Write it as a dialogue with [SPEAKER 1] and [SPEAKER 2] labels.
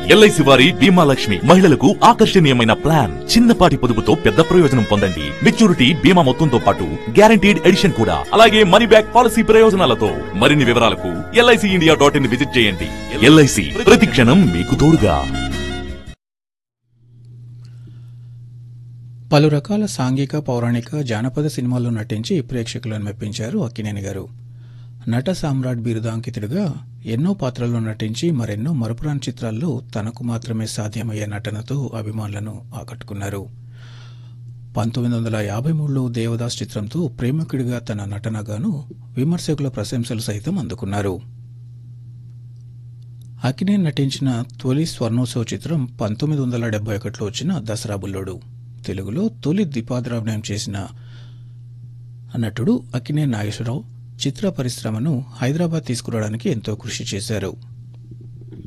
[SPEAKER 1] LIC వారి బీమా లక్ష్మి మహిళలకు ఆకర్షణీయమైన ప్లాన్ చిన్నపాటి పొదుపుతో పెద్ద ప్రయోజనం పొందండి మెచ్యూరిటీ బీమా మొత్తంతో పాటు గ్యారంటీడ్ ఎడిషన్ కూడా అలాగే మనీ బ్యాక్ పాలసీ ప్రయోజనాలతో మరిన్ని వివరాలకు LIC India dot in visit చేయండి ఎల్ఐసి ప్రతి క్షణం మీకు తోడుగా
[SPEAKER 2] పలు రకాల సాంఘిక పౌరాణిక జానపద సినిమాల్లో నటించి ప్రేక్షకులను మెప్పించారు అక్కినేని గారు నట సామ్రాట్ బిరుదాంకితుడిగా ఎన్నో పాత్రల్లో నటించి మరెన్నో మరపురాని చిత్రాల్లో తనకు మాత్రమే సాధ్యమయ్యే నటనతో అభిమానులను ఆకట్టుకున్నారు పంతొమ్మిది వందల యాభై మూడులో దేవదాస్ చిత్రంతో ప్రేమికుడిగా తన నటనగాను విమర్శకుల ప్రశంసలు సైతం అందుకున్నారు అక్కినేని నటించిన తొలి స్వర్ణోత్సవ చిత్రం పంతొమ్మిది వందల డెబ్బై ఒకటిలో వచ్చిన దసరా బుల్లోడు తెలుగులో తొలి ద్విపాద్రాభినయం చేసిన నటుడు అక్కినేని నాగేశ్వరరావు చిత్ర పరిశ్రమను హైదరాబాద్ తీసుకురావడానికి ఎంతో కృషి చేశారు